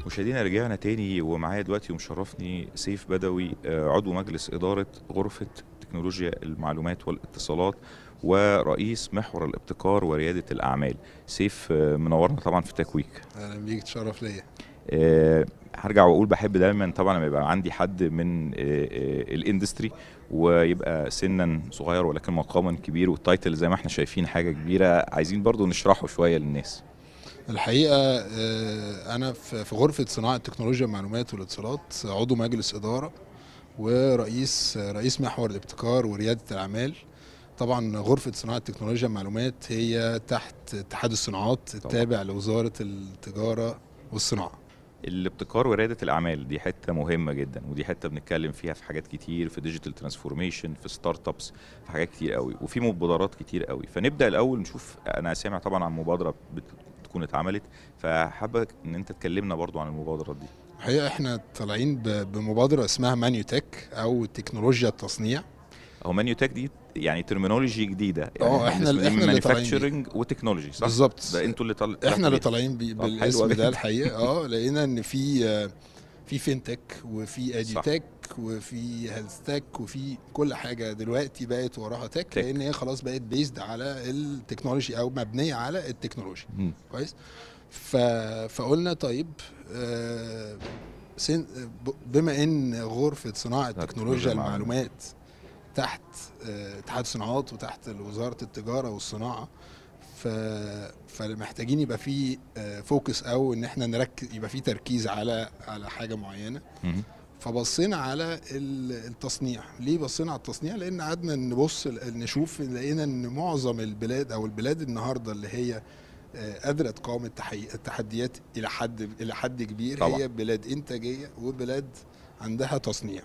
مشاهدينا رجعنا تاني ومعايا دلوقتي ومشرفني سيف بدوي آه، عضو مجلس إدارة غرفة تكنولوجيا المعلومات والاتصالات ورئيس محور الابتكار وريادة الأعمال سيف آه، منورنا طبعا في تكويك اهلا بيك تشرف ليا آه، هرجع واقول بحب دايما طبعا لما يبقى عندي حد من آه، آه، الاندستري ويبقى سنا صغير ولكن مقاما كبير والتايتل زي ما احنا شايفين حاجه كبيره عايزين برضو نشرحه شويه للناس الحقيقه آه، انا في في غرفه صناعه تكنولوجيا المعلومات والاتصالات عضو مجلس اداره ورئيس رئيس محور الابتكار ورياده الاعمال طبعا غرفه صناعه تكنولوجيا المعلومات هي تحت اتحاد الصناعات التابع لوزاره التجاره والصناعه الابتكار ورياده الاعمال دي حته مهمه جدا ودي حته بنتكلم فيها في حاجات كتير في ديجيتال ترانسفورميشن في ستارت ابس في حاجات كتير قوي وفي مبادرات كتير قوي فنبدا الاول نشوف انا سامع طبعا عن مبادره بتكون اتعملت فحابك ان انت تكلمنا برضو عن المبادرات دي الحقيقه احنا طالعين ب- بمبادره اسمها مانيو تك او تكنولوجيا التصنيع هو مانيو تك دي يعني ترمينولوجي جديده اه، احنا- احنا اللي طالعين بيه. مانيفاكتشرنج وتكنولوجي صح بالظبط ده انتوا اللي طل... احنا اللي طالعين بيه طب حلو بالاسم أوي. ده الحقيقه اه لقينا ان في آه، في فينتك وفي صح. اديتك وفي هيلث تك وفي كل حاجه دلوقتي بقت وراها تك تك. لان هي خلاص بقت بيزد على التكنولوجي او مبنيه على التكنولوجيا مم. كويس ف... فقلنا طيب آه، سن... ب- بما ان غرفه صناعه تكنولوجيا تكنولوجيا المعلومات. المعلومات تحت آه، اتحاد الصناعات وتحت وزاره التجاره والصناعه ف... فمحتاجين يبقى في فوكس او ان احنا نركز يبقى في تركيز على على حاجه معينه مم. فبصينا على ال- التصنيع ليه بصينا على التصنيع لان قعدنا نبص ل- نشوف لقينا ان معظم البلاد او البلاد النهارده اللي هي آه، قادره تقاوم التحي- التحديات الى حد الى حد كبير طبعا. هي بلاد انتاجيه وبلاد عندها تصنيع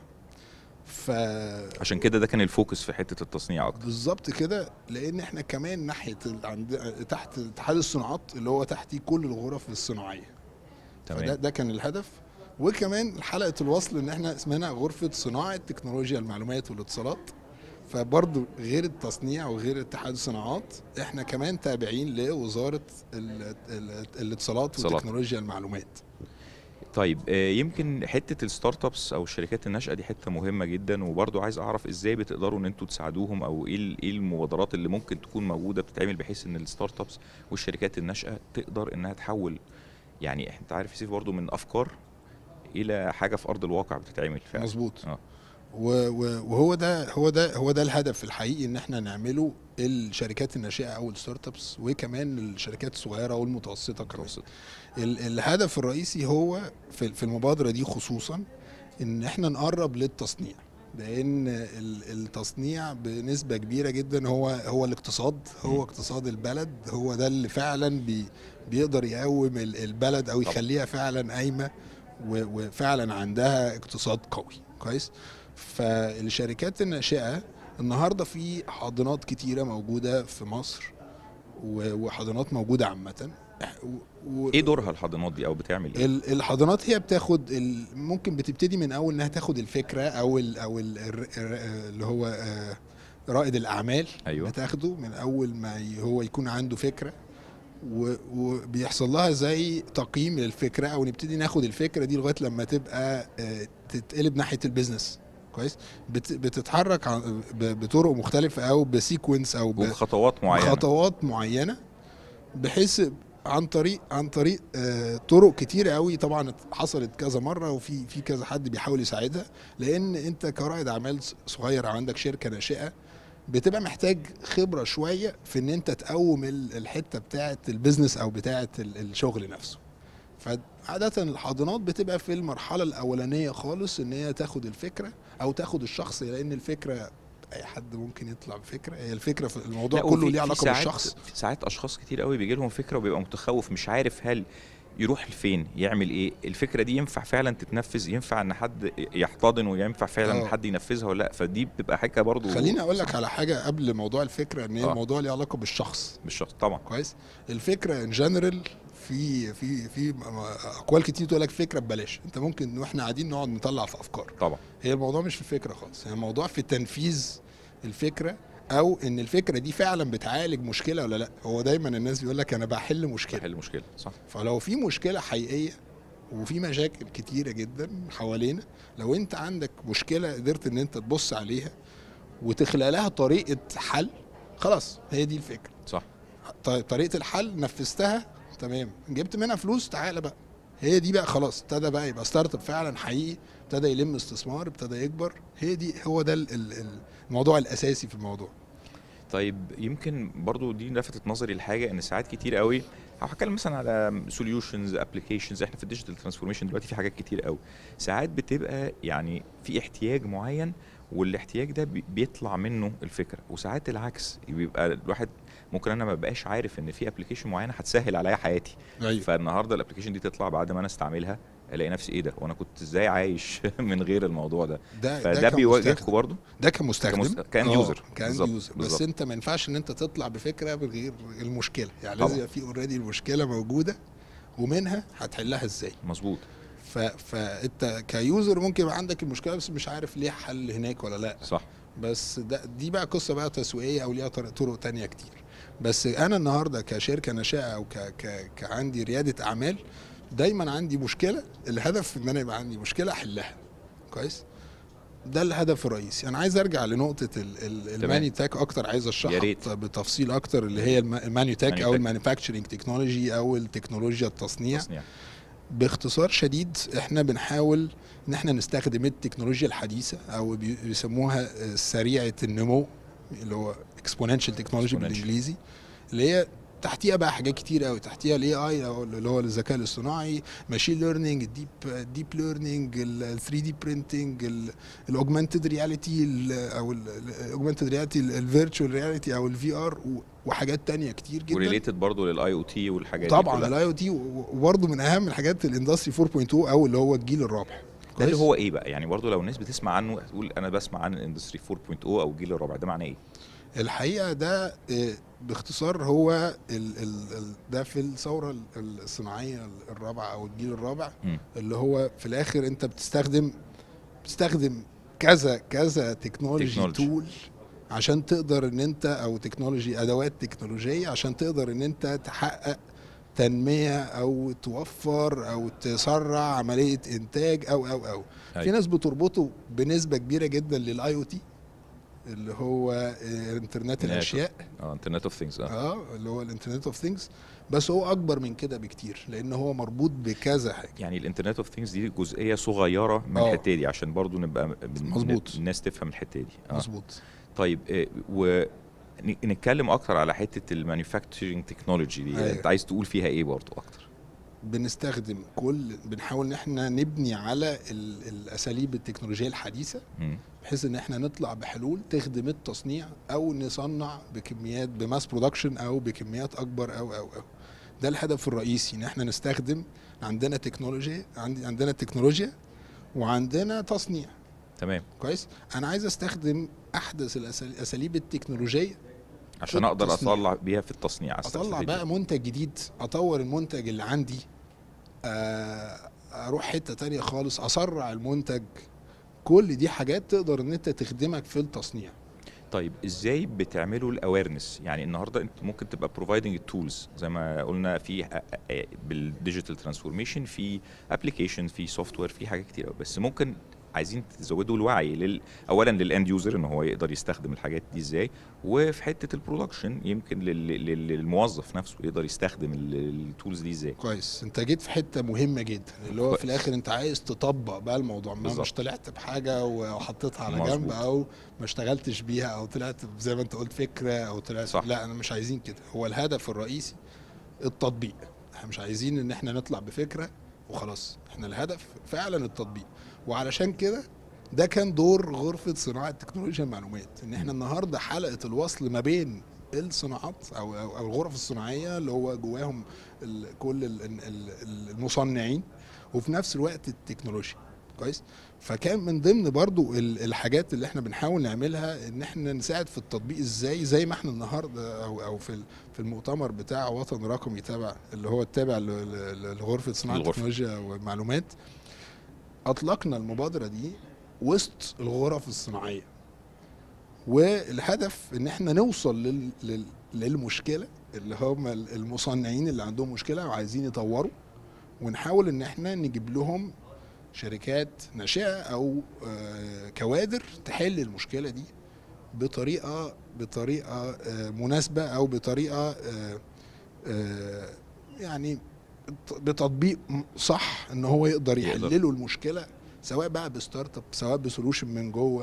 ف عشان كده ده كان الفوكس في حته التصنيع اكتر بالظبط كده لان احنا كمان ناحيه ال- عند تحت اتحاد الصناعات اللي هو تحتيه كل الغرف الصناعيه فده تمام ده كان الهدف وكمان حلقه الوصل ان احنا اسمها غرفه صناعه تكنولوجيا المعلومات والاتصالات فبرضو غير التصنيع وغير اتحاد الصناعات احنا كمان تابعين لوزاره ال- ال- الاتصالات اتصالات. وتكنولوجيا المعلومات طيب آه، يمكن حته الستارت ابس او الشركات الناشئه دي حته مهمه جدا وبرضو عايز اعرف ازاي بتقدروا ان انتوا تساعدوهم او ايه ال- ايه المبادرات اللي ممكن تكون موجوده بتتعمل بحيث ان الستارت ابس والشركات الناشئه تقدر انها تحول يعني انت عارف يا سيف برضو من افكار الى حاجه في ارض الواقع بتتعمل فعلا مظبوط اه. و- و- وهو ده هو ده هو ده الهدف الحقيقي ان احنا نعمله الشركات الناشئه او الستارت ابس وكمان الشركات الصغيره والمتوسطه كمان متوسط. ال- الهدف الرئيسي هو في في المبادره دي خصوصا ان احنا نقرب للتصنيع لان ال- التصنيع بنسبه كبيره جدا هو هو الاقتصاد هو مم. اقتصاد البلد هو ده اللي فعلا بي بيقدر يقوم ال- البلد او طبعا. يخليها فعلا قايمه و- وفعلا عندها اقتصاد قوي كويس فالشركات الناشئه النهارده في حاضنات كتيره موجوده في مصر و- وحاضنات موجوده عامه و- ايه دورها الحاضنات دي او بتعمل ايه ال- الحضانات هي بتاخد ال- ممكن بتبتدي من اول انها تاخد الفكره او ال او ال الر- الر- اللي هو آه، رائد الاعمال ايوه بتاخده من اول ما ي- هو يكون عنده فكره و- وبيحصل لها زي تقييم للفكره او نبتدي ناخد الفكره دي لغايه لما تبقى آه، تتقلب ناحيه البيزنس كويس بت- بتتحرك عن- ب- بطرق مختلفه او بسيكونس او ب- وبخطوات معينه خطوات معينه بحيث عن طريق عن طريق آه، طرق كتيرة قوي طبعا حصلت كذا مره وفي في كذا حد بيحاول يساعدها لان انت كرائد اعمال صغير او عندك شركه ناشئه بتبقى محتاج خبره شويه في ان انت تقوم ال- الحته بتاعه البيزنس او بتاعه ال- الشغل نفسه فعادة الحاضنات بتبقى في المرحلة الأولانية خالص إن هي تاخد الفكرة أو تاخد الشخص لأن الفكرة أي حد ممكن يطلع بفكرة هي الفكرة في الموضوع لا، كله وفي- ليه في علاقة ساعات- بالشخص في ساعات اشخاص كتير قوي بيجي لهم فكره وبيبقى متخوف مش عارف هل يروح لفين يعمل ايه الفكره دي ينفع فعلا تتنفذ ينفع ان حد يحتضن وينفع فعلا آه. ان حد ينفذها ولا لا فدي بتبقى حاجه برضو خليني اقول لك على حاجه قبل موضوع الفكره ان هي آه. الموضوع ليه علاقه بالشخص بالشخص طبعا كويس الفكره ان جنرال في في في اقوال كتير تقول لك فكره ببلاش انت ممكن واحنا قاعدين نقعد نطلع في افكار طبعا هي الموضوع مش في الفكره خالص هي الموضوع في تنفيذ الفكره او ان الفكره دي فعلا بتعالج مشكله ولا لا هو دايما الناس بيقول لك انا بحل مشكله حل مشكله صح فلو في مشكله حقيقيه وفي مشاكل كتيره جدا حوالينا لو انت عندك مشكله قدرت ان انت تبص عليها وتخلق لها طريقه حل خلاص هي دي الفكره صح ط- طريقه الحل نفذتها تمام جبت منها فلوس تعالى بقى هي دي بقى خلاص ابتدى بقى يبقى ستارت اب فعلا حقيقي ابتدى يلم استثمار ابتدى يكبر هي دي هو ده ال- ال- ال- الموضوع الاساسي في الموضوع طيب يمكن برضو دي لفتت نظري لحاجه ان ساعات كتير قوي هتكلم مثلا على سوليوشنز ابلكيشنز احنا في الديجيتال ترانسفورميشن دلوقتي في حاجات كتير قوي ساعات بتبقى يعني في احتياج معين والاحتياج ده بي- بيطلع منه الفكره وساعات العكس بيبقى الواحد ممكن انا ما بقاش عارف ان في ابلكيشن معينه هتسهل عليا حياتي ايوه فالنهارده الابلكيشن دي تطلع بعد ما انا استعملها الاقي نفسي ايه ده وانا كنت ازاي عايش من غير الموضوع ده ده فده كمستخدم. بيواجهكم برضو ده كمستخدم كمست- كان آه، يوزر. كان بالظبط، يوزر بس بالظبط. انت ما ينفعش ان انت تطلع بفكره من غير المشكله يعني طبعا. لازم يبقى في اوريدي المشكله موجوده ومنها هتحلها ازاي مظبوط ف... فانت كيوزر ممكن يبقى عندك المشكله بس مش عارف ليه حل هناك ولا لا صح بس ده دي بقى قصه بقى تسويقيه او ليها طرق, طرق تانية كتير بس انا النهارده كشركه ناشئه او ك... ك... كعندي رياده اعمال دايما عندي مشكله الهدف ان انا يبقى عندي مشكله احلها كويس ده الهدف الرئيسي انا عايز ارجع لنقطه ال- ال- الماني تاك اكتر عايز يا اشرحها ريت. بت- بتفصيل اكتر اللي هي الم- المانيو تاك مانيو او تاك. المانيفاكتشرنج تكنولوجي او التكنولوجيا التصنيع تصنيع باختصار شديد احنا بنحاول ان احنا نستخدم التكنولوجيا الحديثه او بي- بيسموها آه، سريعه النمو اللي هو اكسبوننشال تكنولوجي Exponential. بالانجليزي اللي هي تحتيها بقى حاجات كتير قوي تحتيها الاي اي او اللي هو الذكاء الاصطناعي ماشين ليرنينج الديب الديب ليرنينج ال 3 دي برينتنج الاوجمانتد رياليتي او الاوجمانتد رياليتي الفيرتشوال رياليتي او الفي ار وحاجات تانية كتير جدا وريليتد برضه للاي او تي والحاجات دي طبعا كلها. الاي او تي وبرضه من اهم الحاجات الاندستري 4.0 او اللي هو الجيل الرابع ده اللي كويس؟ هو ايه بقى يعني برضه لو الناس بتسمع عنه تقول انا بسمع عن الاندستري 4.0 او الجيل الرابع ده معناه ايه الحقيقه ده آه، باختصار هو ال ال ال ده في الثوره ال- الصناعيه الرابعه او الجيل الرابع مم. اللي هو في الاخر انت بتستخدم بتستخدم كذا كذا تكنولوجي تكنولوجي. تول عشان تقدر ان انت او تكنولوجي ادوات تكنولوجيه عشان تقدر ان انت تحقق تنميه او توفر او تسرع عمليه انتاج او او او في أيوة. ناس بتربطه بنسبه كبيره جدا للاي او تي اللي هو آه، انترنت نعم. الاشياء اه انترنت اوف ثينجز اه اه اللي هو الانترنت اوف ثينجز بس هو اكبر من كده بكتير لان هو مربوط بكذا حاجه يعني الانترنت اوف ثينجز دي جزئيه صغيره من آه. الحته دي عشان برضه نبقى بن- مظبوط. الناس تفهم الحته دي آه. مظبوط طيب آه، و ن- نتكلم اكتر على حته المانيفاكتشرنج تكنولوجي دي أيوة. انت عايز تقول فيها ايه برضه اكتر بنستخدم كل بنحاول ان احنا نبني على ال- الاساليب التكنولوجيه الحديثه مم. بحيث ان احنا نطلع بحلول تخدم التصنيع او نصنع بكميات بماس برودكشن او بكميات اكبر او او او ده الهدف الرئيسي ان احنا نستخدم عندنا تكنولوجيا عندي عندنا تكنولوجيا وعندنا تصنيع تمام كويس انا عايز استخدم احدث الأسال- الاساليب التكنولوجيه عشان اقدر التصنيع. اطلع بيها في التصنيع اطلع أستفيد بقى بيها. منتج جديد اطور المنتج اللي عندي آه، اروح حته تانية خالص اسرع المنتج كل دي حاجات تقدر ان انت تخدمك في التصنيع طيب ازاي بتعملوا الاويرنس يعني النهارده انت ممكن تبقى بروفايدنج التولز زي ما قلنا في أ- أ- بالديجيتال ترانسفورميشن في ابلكيشن في سوفت وير في حاجات كتير قوي بس ممكن عايزين تزودوا الوعي لل... اولا للاند يوزر ان هو يقدر يستخدم الحاجات دي ازاي وفي حته البرودكشن يمكن لل... لل- للموظف نفسه يقدر يستخدم ال- التولز دي ازاي كويس انت جيت في حته مهمه جدا اللي هو في كويس. الاخر انت عايز تطبق بقى الموضوع ما بالظبط. مش طلعت بحاجه وحطيتها على مظبوط. جنب او ما اشتغلتش بيها او طلعت زي ما انت قلت فكره او طلعت صح. لا انا مش عايزين كده هو الهدف الرئيسي التطبيق احنا مش عايزين ان احنا نطلع بفكره وخلاص احنا الهدف فعلا التطبيق وعلشان كده ده كان دور غرفه صناعه تكنولوجيا المعلومات ان احنا النهارده حلقه الوصل ما بين الصناعات او او أو الغرف الصناعيه اللي هو جواهم ال كل ال ال ال المصنعين وفي نفس الوقت التكنولوجيا كويس فكان من ضمن برضو ال- الحاجات اللي احنا بنحاول نعملها ان احنا نساعد في التطبيق ازاي زي ما احنا النهارده او او في ال- في المؤتمر بتاع وطن رقمي تابع اللي هو التابع ل- ل- لغرفه صناعه الغرفة. التكنولوجيا والمعلومات اطلقنا المبادره دي وسط الغرف الصناعيه والهدف ان احنا نوصل لل... لل... للمشكله اللي هم المصنعين اللي عندهم مشكله وعايزين يطوروا ونحاول ان احنا نجيب لهم شركات ناشئه او آه، كوادر تحل المشكله دي بطريقه بطريقه آه، مناسبه او بطريقه آه، آه، يعني بتطبيق صح ان هو يقدر يقدر. يحل له المشكله سواء بقى بستارت اب سواء بسولوشن من جوه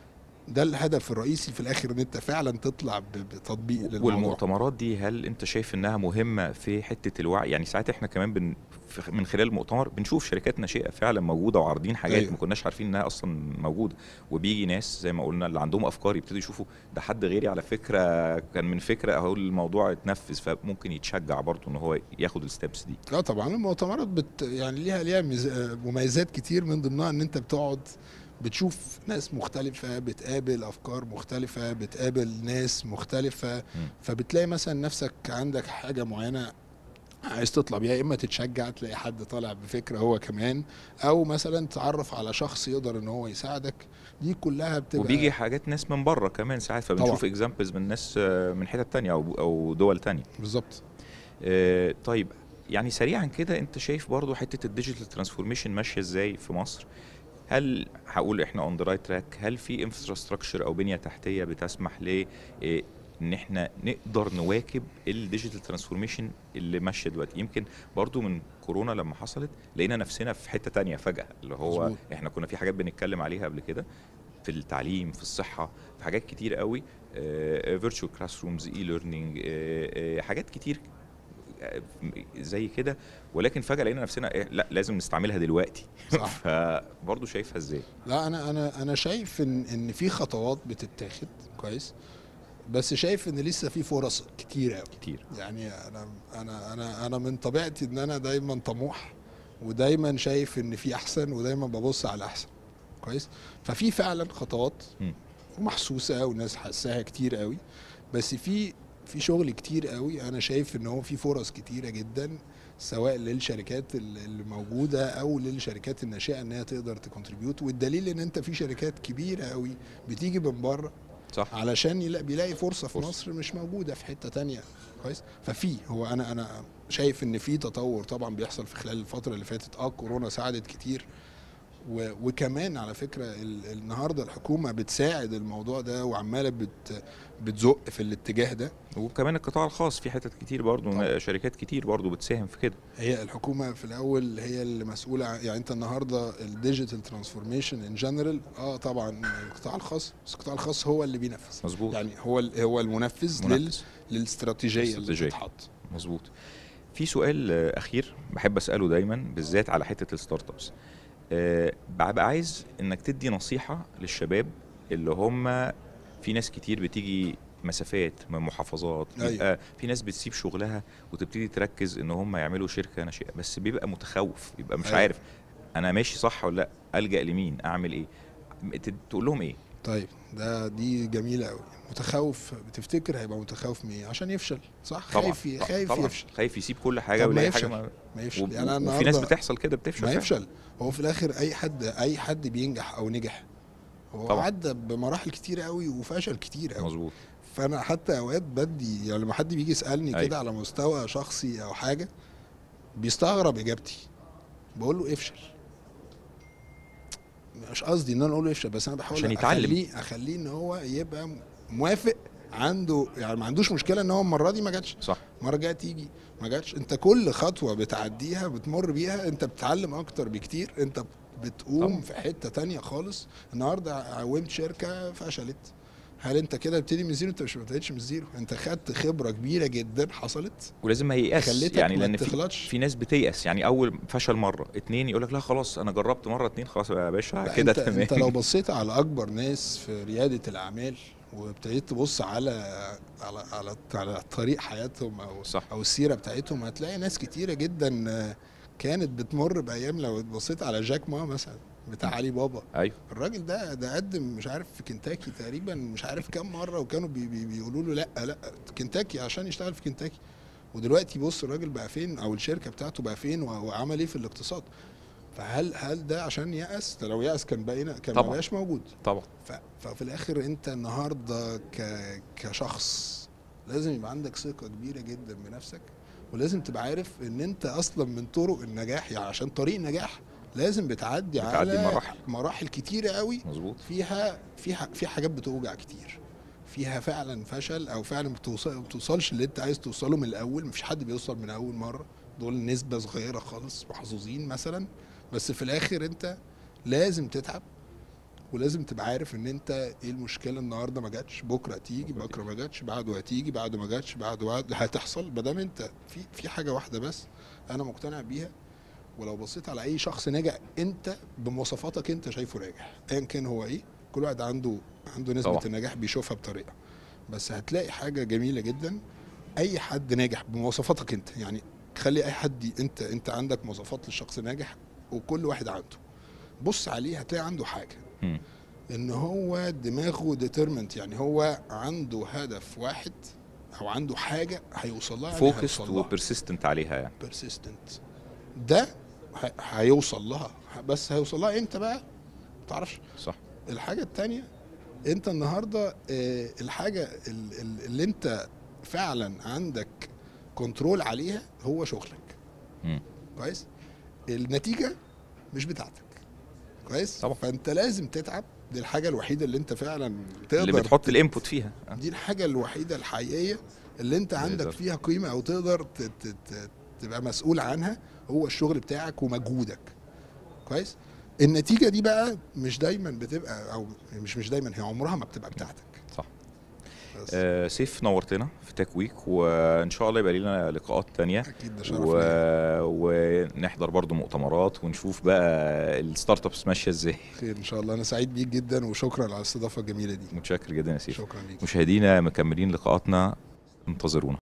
ده الهدف الرئيسي في الاخر ان انت فعلا تطلع ب- بتطبيق للموضوع والمؤتمرات دي هل انت شايف انها مهمه في حته الوعي يعني ساعات احنا كمان بن في- من خلال المؤتمر بنشوف شركات ناشئه فعلا موجوده وعارضين حاجات أيوة. ما كناش عارفين انها اصلا موجوده وبيجي ناس زي ما قلنا اللي عندهم افكار يبتدوا يشوفوا ده حد غيري على فكره كان من فكره اهو الموضوع اتنفذ فممكن يتشجع برضه ان هو ياخد الستبس دي اه طبعا المؤتمرات بت يعني ليها ليها ميز- آه، مميزات كتير من ضمنها ان انت بتقعد بتشوف ناس مختلفة بتقابل أفكار مختلفة بتقابل ناس مختلفة فبتلاقي مثلا نفسك عندك حاجة معينة عايز تطلع بيها يا إما تتشجع تلاقي حد طالع بفكرة هو كمان أو مثلا تعرف على شخص يقدر إن هو يساعدك دي كلها بتبقى وبيجي حاجات ناس من بره كمان ساعات فبنشوف اكزامبلز من ناس آه، من حتت تانية او او دول تانية بالظبط آه، طيب يعني سريعا كده انت شايف برضو حته الديجيتال ترانسفورميشن ماشيه ازاي في مصر هل هقول احنا اون ذا رايت تراك هل في انفراستراكشر او بنيه تحتيه بتسمح ل آه، ان احنا نقدر نواكب الديجيتال ترانسفورميشن اللي ماشيه دلوقتي يمكن برضو من كورونا لما حصلت لقينا نفسنا في حته تانية فجاه اللي هو مظبوط. احنا كنا في حاجات بنتكلم عليها قبل كده في التعليم في الصحه في حاجات كتير قوي فيرتشوال كلاس رومز اي ليرنينج حاجات كتير آه، زي كده ولكن فجاه لقينا نفسنا إيه لا لازم نستعملها دلوقتي صح. فبرضه شايفها ازاي لا انا انا انا شايف ان ان في خطوات بتتاخد كويس بس شايف ان لسه في فرص كتير قوي كتير يعني انا انا انا انا من طبيعتي ان انا دايما طموح ودايما شايف ان في احسن ودايما ببص على احسن كويس ففي فعلا خطوات مم. ومحسوسه والناس حاساها كتير قوي بس في في شغل كتير قوي انا شايف ان هو في فرص كتيره جدا سواء للشركات ال- اللي موجوده او للشركات الناشئه ان هي تقدر تكونتريبيوت والدليل ان انت في شركات كبيره قوي بتيجي من بره صح علشان يلا- بيلاقي فرصه في فرصة. مصر مش موجوده في حته تانية كويس ففي هو انا انا شايف ان في تطور طبعا بيحصل في خلال الفتره اللي فاتت اه كورونا ساعدت كتير و وكمان على فكره ال- النهارده الحكومه بتساعد الموضوع ده وعماله بت بتزق في الاتجاه ده وكمان القطاع الخاص في حتت كتير برضه طبعا. شركات كتير برضه بتساهم في كده هي الحكومه في الاول هي اللي مسؤوله عن يعني انت النهارده الديجيتال ترانسفورميشن ان جنرال اه طبعا القطاع الخاص بس القطاع الخاص هو اللي بينفذ مظبوط يعني هو ال- هو المنفذ لل منفذ. للاستراتيجيه اللي الاستراتيجية. بتتحط مظبوط في سؤال آه، اخير بحب اساله دايما بالذات على حته الستارت ابس آه، ببقى عايز انك تدي نصيحه للشباب اللي هم في ناس كتير بتيجي مسافات من محافظات أيوة. بيبقى في ناس بتسيب شغلها وتبتدي تركز ان هم يعملوا شركه ناشئه بس بيبقى متخوف بيبقى مش أيوة. عارف انا ماشي صح ولا لا الجا لمين اعمل ايه ت- تقول لهم ايه طيب ده دي جميله قوي متخوف بتفتكر هيبقى متخوف من ايه عشان يفشل صح طبعا خايف ي- خايف طبعا يفشل خايف يسيب كل حاجه طب ما ويلاقي حاجه يفشل. ما ما يفشل و- يعني أنا وفي ناس النهاردة بتحصل كده بتفشل ما فعلا. يفشل هو في الاخر اي حد اي حد بينجح او نجح هو طبعا. عدى بمراحل كتير قوي وفشل كتير قوي مظبوط فانا حتى اوقات بدي يعني لما حد بيجي يسالني أيوة. كده على مستوى شخصي او حاجه بيستغرب اجابتي بقول له افشل مش قصدي ان انا اقول له افشل بس انا بحاول عشان يتعلم. اخليه اخليه ان هو يبقى موافق عنده يعني ما عندوش مشكله ان هو المره دي ما جاتش صح المره الجايه تيجي ما جاتش انت كل خطوه بتعديها بتمر بيها انت بتتعلم اكتر بكتير انت بتقوم طبعا. في حته تانية خالص النهارده عومت شركه فشلت هل انت كده بتبتدي من زيرو انت مش بتبتديش من زيرو انت خدت خبره كبيره جدا حصلت ولازم ما ييأس خليتك يعني ما لان في, تغلطش. في ناس بتيأس يعني اول فشل مره اتنين يقول لك لا خلاص انا جربت مره اتنين خلاص يا باشا لا، كده انت, تمام انت لو بصيت على اكبر ناس في رياده الاعمال وابتديت تبص على على على, على طريق حياتهم او صح. او السيره بتاعتهم هتلاقي ناس كتيره جدا آه، كانت بتمر بايام لو بصيت على جاك ما مثلا بتاع علي بابا ايوه الراجل ده ده قدم مش عارف في كنتاكي تقريبا مش عارف كام مره وكانوا بي بي بيقولوا له لا لا كنتاكي عشان يشتغل في كنتاكي ودلوقتي بص الراجل بقى فين او الشركه بتاعته بقى فين و- وعمل ايه في الاقتصاد فهل هل ده عشان يأس ده لو يأس كان بقينا كان ما طبعا. بقاش موجود طبعا ف- ففي الاخر انت النهارده ك كشخص لازم يبقى عندك ثقه كبيره جدا بنفسك ولازم تبقى عارف ان انت اصلا من طرق النجاح يعني عشان طريق نجاح لازم بتعدي, بتعدي على مراحل. مراحل كتيره قوي مظبوط فيها فيها في حاجات بتوجع كتير فيها فعلا فشل او فعلا بتوصل ما بتوصلش اللي انت عايز توصله من الاول مفيش حد بيوصل من اول مره دول نسبه صغيره خالص محظوظين مثلا بس في الاخر انت لازم تتعب ولازم تبقى عارف ان انت ايه المشكله النهارده ما جاتش بكره تيجي بكرة بكره ما جاتش بعده هتيجي بعده ما جاتش بعده بعد هتحصل ما دام انت في في حاجه واحده بس انا مقتنع بيها ولو بصيت على اي شخص ناجح انت بمواصفاتك انت شايفه ناجح ايا كان هو ايه كل واحد عنده عنده نسبه طبعا. طبعا. النجاح بيشوفها بطريقه بس هتلاقي حاجه جميله جدا اي حد ناجح بمواصفاتك انت يعني خلي اي حد ي- انت انت عندك مواصفات للشخص ناجح وكل واحد عنده بص عليه هتلاقي عنده حاجه مم. ان هو دماغه ديترمنت يعني هو عنده هدف واحد او عنده حاجه هيوصل لها يعني فوكست هيوصل لها. وبرسيستنت عليها يعني بيرسيستنت ده ه- هيوصل لها بس هيوصل لها امتى بقى ما تعرفش صح الحاجه التانية انت النهارده آه، الحاجه ال- ال- اللي انت فعلا عندك كنترول عليها هو شغلك مم. كويس النتيجه مش بتاعتك كويس طبعا. فانت لازم تتعب دي الحاجه الوحيده اللي انت فعلا تقدر اللي بتحط الانبوت فيها آه. دي الحاجة الوحيدة الحقيقية اللي انت عندك تقدر. فيها قيمة او تقدر ت- ت- ت- تبقى مسؤول عنها هو الشغل بتاعك ومجهودك كويس النتيجة دي بقى مش دايما بتبقى او مش مش دايما هي عمرها ما بتبقى بتاعتك صح بس آه سيف نورتنا في تاك ويك وان شاء الله يبقى لنا لقاءات تانية اكيد ده شرف و... ليا ونحضر برضو مؤتمرات ونشوف بقى الستارت ابس ماشيه ازاي خير ان شاء الله انا سعيد بيك جدا وشكرا على الاستضافة الجميلة دي متشكر جدا يا سيف شكرا ليك مشاهدينا مكملين لقاءاتنا انتظرونا